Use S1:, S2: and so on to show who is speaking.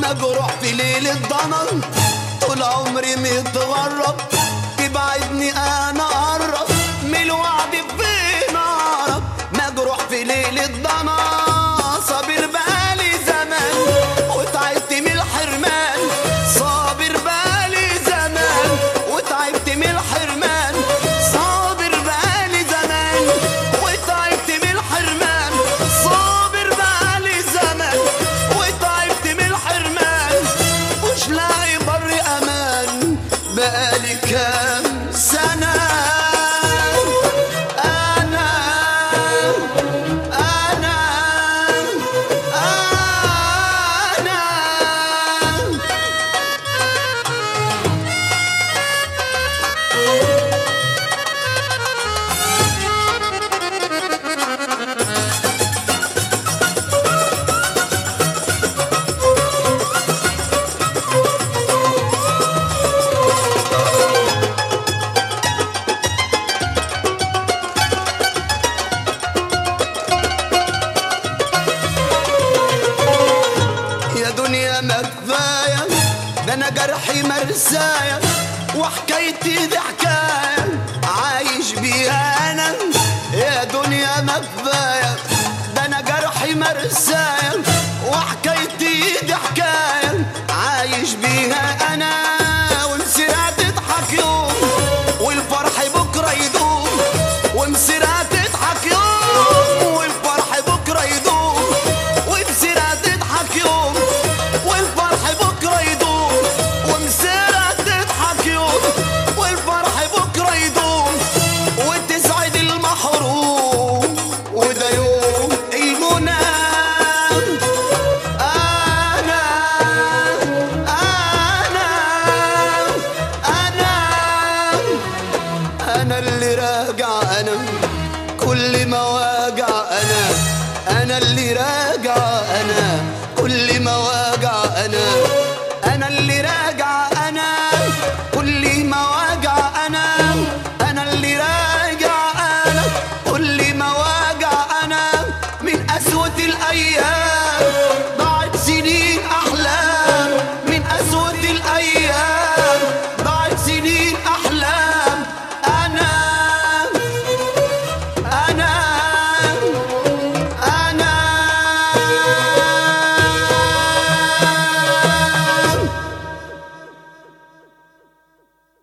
S1: مجروح في ليل الضنن طول عمري متغرب تبعدني انا اقرب من الوعد فين اقرب مجروح في ليل الضنا صابر بقالي زمان وتعبت من الحرمان صابر بقالي زمان وتعبت من الحرمان صابر بقالي زمان وتعبت من الحرمان صابر بقالي زمان وتعبت من الحرمان مش لاقي بر امان بقالي كام سنه انا انا انا يا دنيا ما كفاية ده انا جرحي مرساية وحكايتي دي حكاية عايش بيها انا يا دنيا ما كفاية ده انا جرحي مرساية وحكايتي دي حكاية عايش بيها انا